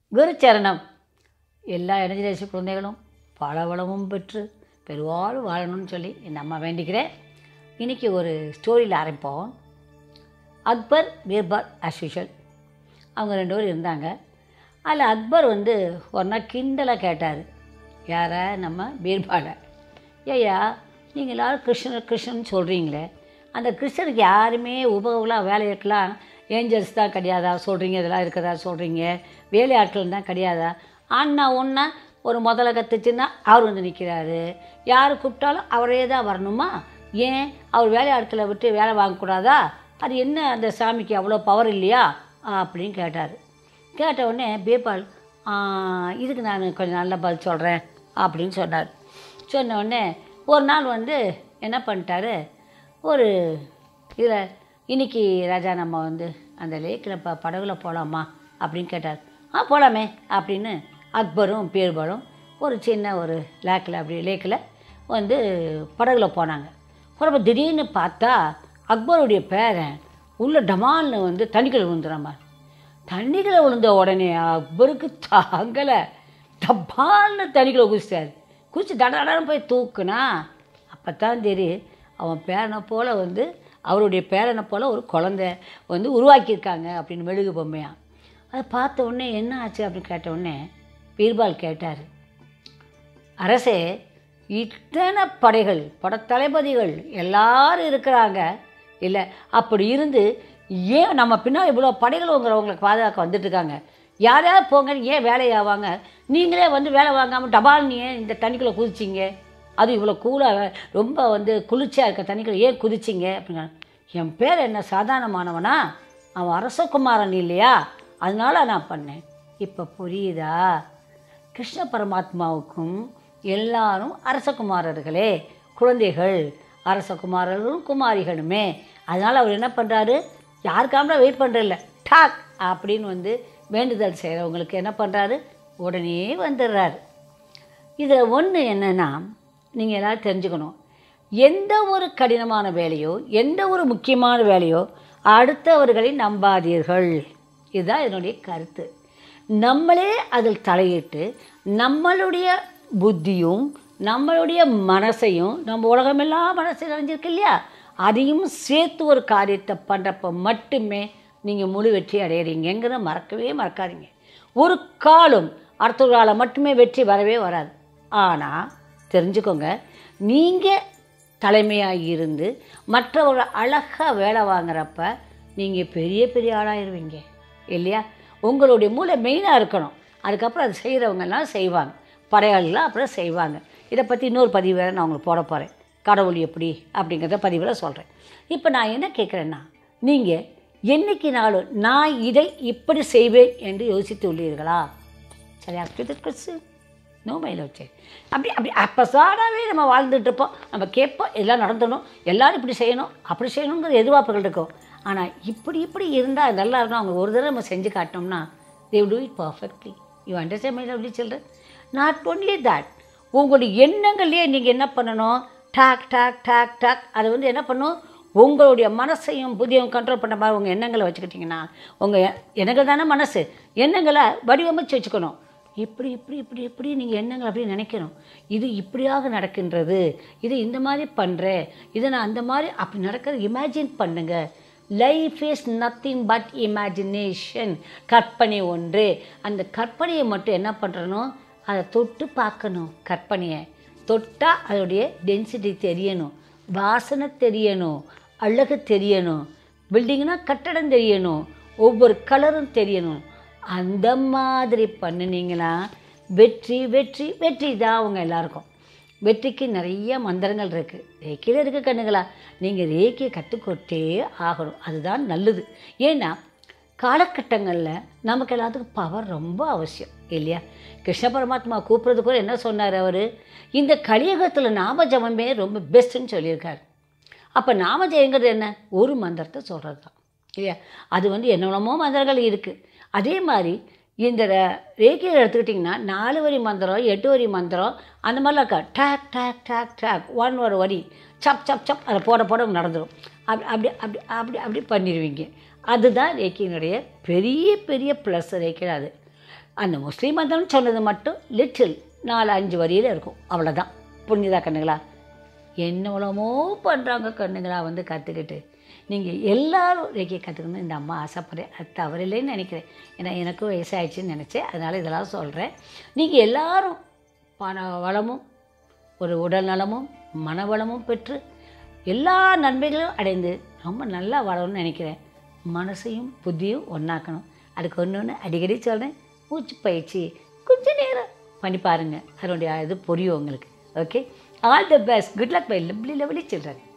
குருச்சரணம் எல்லா இணைஞ்ச குழந்தைகளும் பல வளமும் பெற்று பெருவாழ்வு வாழணும்னு சொல்லி என் அம்மா வேண்டிக்கிறேன் இன்றைக்கி ஒரு ஸ்டோரியில் ஆரம்பிப்போம் அக்பர் பீர்பால் as usual அவங்க ரெண்டு பேரும் இருந்தாங்க அதில் அக்பர் வந்து ஒரு நாள் கிண்டலாக கேட்டார் யாரை நம்ம பீர்பாலை ஏய்யா நீங்கள் எல்லோரும் கிருஷ்ணர் கிருஷ்ணன் சொல்கிறீங்களே அந்த கிருஷ்ணருக்கு யாருமே உபகலாம் வேலையாட்களாம் ஏஞ்சல்ஸ் தான் கிடையாதா சொல்கிறீங்க இதெல்லாம் இருக்கிறதா சொல்கிறீங்க வேலையாட்கள் தான் கிடையாதா அண்ணா ஒன்றா ஒரு முதல்ல கற்றுச்சுன்னா அவர் வந்து நிற்கிறாரு யார் கூப்பிட்டாலும் அவரே தான் வரணுமா ஏன் அவர் வேலையாட்களை விட்டு வேலை வாங்கக்கூடாதா அது என்ன அந்த சாமிக்கு அவ்வளோ பவர் இல்லையா அப்படின்னு கேட்டார் கேட்ட உடனே பேபால் "ஆ, இதுக்கு நான் கொஞ்சம் நல்ல பதில் சொல்கிறேன் அப்படின்னு சொன்னார் சொன்ன உடனே ஒரு நாள் வந்து என்ன பண்ணிட்டாரு ஒரு இதில் இன்னைக்கு ராஜா நம்ம வந்து அந்த லேக்கில் ப படகுல போகலாமா அப்படின்னு கேட்டார் ஆ போகலாமே அப்படின்னு அக்பரும் பீர்பாலும் ஒரு சின்ன ஒரு லேக்கில் அப்படி லேக்கில் வந்து படகுல போனாங்க போகிறப்ப திடீர்னு பார்த்தா அக்பருடைய பேரன் உள்ள டமால்னு வந்து தண்ணிக்குள்ள விழுந்துறாம தண்ணிக்குள்ள விழுந்த உடனே அக்பருக்கு தாங்கலை டப்பால்னு தண்ணிக்குள்ள குதிச்சிட்டாரு குதிச்சு தட தடன்னு போய் தூக்குனா அப்போ தான் தெரியும் அவன் பேரனை போல் வந்து அவருடைய பேரனை போல் ஒரு குழந்தை வந்து உருவாக்கியிருக்காங்க அப்படின்னு மெழுகு பொம்மையாக அதை பார்த்த உடனே என்ன ஆச்சு அப்படின்னு கேட்ட உடனே பீர்பால் கேட்டார் அரசே இத்தனை படைகள் படத்தளபதிகள் எல்லாரும் இருக்கிறாங்க இல்லை அப்படி இருந்து ஏன் நம்ம பின்னால் இவ்வளோ படைகள் உங்கிறவங்களுக்கு பாதுகாக்க வந்துட்டு இருக்காங்க யாரையாவது போங்க ஏன் வேலையாவாங்க நீங்களே வந்து வேலை வாங்காமல் டபால் நீ ஏன் இந்த தண்ணிக்குள்ளே குதிச்சிங்க அது இவ்வளோ கூலாக ரொம்ப வந்து குளிர்ச்சியாக இருக்க தண்ணிக்குள்ளே ஏன் குதிச்சிங்க அப்படிங்க என் பேர் என்ன சாதாரணமானவனா அவன் அரசகுமாரன் இல்லையா அதனால நான் பண்ணேன் இப்போ புரியுதா கிருஷ்ண பரமாத்மாவுக்கும் எல்லாரும் அரசகுமாரர்களே குழந்தைகள் அரசகுமாரர்களும் குமாரிகளுமே அதனால் அவர் என்ன பண்ணுறாரு யாருக்காமல வெயிட் பண்ணுறதில்ல டாக் அப்படின்னு வந்து வேண்டுதல் செய்கிறவங்களுக்கு என்ன பண்ணுறாரு உடனே வந்துடுறாரு இதில் ஒன்று என்னென்னா நீங்கள் எல்லோரும் தெரிஞ்சுக்கணும் எந்த ஒரு கடினமான வேலையோ எந்த ஒரு முக்கியமான வேலையோ அடுத்தவர்களை நம்பாதீர்கள் இதுதான் என்னுடைய கருத்து நம்மளே அதில் தலையிட்டு நம்மளுடைய புத்தியும் நம்மளுடைய மனசையும் நம்ம உலகமெல்லாம் மனசு நிறைஞ்சிருக்கு இல்லையா அதையும் சேர்த்து ஒரு காரியத்தை பண்ணுறப்ப மட்டுமே நீங்கள் முழு வெற்றி அடையிறீங்கிறத மறக்கவே மறக்காதீங்க ஒரு காலம் அடுத்தவர்களால் மட்டுமே வெற்றி வரவே வராது ஆனால் தெரிஞ்சுக்கோங்க நீங்கள் தலைமையாக இருந்து மற்றவர்கள் அழகாக வேலை வாங்குறப்ப நீங்கள் பெரிய பெரிய ஆளாயிருவீங்க இல்லையா உங்களுடைய மூளை மெயினாக இருக்கணும் அதுக்கப்புறம் அது செய்கிறவங்கெல்லாம் செய்வாங்க படையாளிலாம் அப்புறம் செய்வாங்க இதை பற்றி இன்னொரு பதிவு வேறு நான் உங்களுக்கு போட போகிறேன் கடவுள் எப்படி அப்படிங்கிறத பதிவில் சொல்கிறேன் இப்போ நான் என்ன கேட்குறேன்னா நீங்கள் என்னைக்கு நாளும் நான் இதை இப்படி செய்வேன் என்று யோசித்து உள்ளீர்களா சரியா கொஸ்டின் நோ மைல வச்சு அப்படி அப்படி அப்போ சாடாவே நம்ம வாழ்ந்துட்டு இருப்போம் நம்ம கேட்போம் எல்லாம் நடந்துடணும் எல்லாரும் இப்படி செய்யணும் அப்படி செய்யணுங்கிற எதிர்பார்ப்புகள் இருக்கும் ஆனால் இப்படி இப்படி இருந்தால் நல்லா இருக்கும் அவங்க ஒரு தடவை நம்ம செஞ்சு காட்டினோம்னா they do it perfectly you understand my lovely children not only that உங்களுடைய எண்ணங்கள்லேயே நீங்கள் என்ன பண்ணணும் டாக் டாக் டாக் டாக் அது வந்து என்ன பண்ணும் உங்களுடைய மனசையும் புதியவும் கண்ட்ரோல் பண்ண மாதிரி உங்கள் எண்ணங்களை வச்சுக்கிட்டிங்கன்னா உங்கள் எண்ணங்கள் தானே மனசு எண்ணங்களை வடிவமைச்சு வச்சுக்கணும் இப்படி இப்படி இப்படி இப்படி நீங்கள் எண்ணங்கள் அப்படி நினைக்கணும் இது இப்படியாக நடக்கின்றது இது இந்த மாதிரி பண்ணுறேன் இதை நான் அந்த மாதிரி அப்படி நடக்கிறது இமேஜின் பண்ணுங்க life is nothing but imagination கற்பனை ஒன்று அந்த கற்பனையை மட்டும் என்ன பண்ணுறனோ அதை தொட்டு பார்க்கணும் கற்பனையை தொட்டால் அதோடைய டென்சிட்டி தெரியணும் வாசனை தெரியணும் அழகு தெரியணும் பில்டிங்னா கட்டடம் தெரியணும் ஒவ்வொரு கலரும் தெரியணும் அந்த மாதிரி பண்ணினீங்கன்னா வெற்றி வெற்றி வெற்றி தான் அவங்க எல்லாருக்கும் வெற்றிக்கு நிறைய மந்திரங்கள் இருக்குது ரேக்கியில் இருக்குது கண்ணுங்களா நீங்கள் ரேக்கியை கற்றுக்கொட்டே ஆகணும் அதுதான் நல்லது ஏன்னா காலகட்டங்களில் நமக்கு எல்லாத்துக்கும் பவர் ரொம்ப அவசியம் இல்லையா கிருஷ்ண பரமாத்மா கூப்பிட்றது கூட என்ன சொன்னார் அவர் இந்த கலியுகத்தில் நாம ஜபமே ரொம்ப பெஸ்ட்டுன்னு சொல்லியிருக்காரு அப்போ நாம ஜெயங்கிறது என்ன ஒரு மந்திரத்தை சொல்கிறது தான் இல்லையா அது வந்து என்னென்னமோ மந்திரங்கள் இருக்குது அதே மாதிரி இந்த ர- ரேக்கியை எடுத்துக்கிட்டிங்கன்னா நாலு வரி மந்திரம் எட்டு வரி மந்திரம் அந்த மாதிரிலாம் இருக்கா take take take take one ஒரு வரி சப் சப் சப் அதை போட போட நடந்துடும் அப்படி அப்படி அப்படி அப்படி அப்படி பண்ணிடுவீங்க அதுதான் ரேக்கியினுடைய பெரிய பெரிய ப்ளஸ் ரேக்கில் அது அந்த முஸ்லீம் மதம் சொன்னது மட்டும் லிட்டில் நாலு அஞ்சு வரியில் இருக்கும் அவ்வளோதான் புரிஞ்சுதா கண்ணுங்களா என்னவளமோ பண்ணுறாங்க கண்ணுங்களா வந்து கற்றுக்கிட்டு நீங்கள் எல்லாரும் ரேக்கிய கற்றுக்கணும்னு இந்த அம்மா ஆசைப்படுறேன் அது தவறில்லைன்னு நினைக்கிறேன் ஏன்னா எனக்கும் வயசாயிடுச்சுன்னு நினச்சேன் அதனால் இதெல்லாம் சொல்கிறேன் நீங்கள் எல்லாரும் பண வளமும் ஒரு உடல் நலமும் மனவளமும் பெற்று எல்லா நன்மைகளும் அடைந்து ரொம்ப நல்லா வாழணும்னு நினைக்கிறேன் மனசையும் புத்தியும் ஒன்றாக்கணும் அதுக்கு ஒன்று ஒன்று அடிக்கடி சொல்கிறேன் மூச்சு பயிற்சி கொஞ்ச நேரம் பண்ணி பாருங்கள் அதனுடைய இது புரியும் உங்களுக்கு okay all the best good luck bye lovely lovely children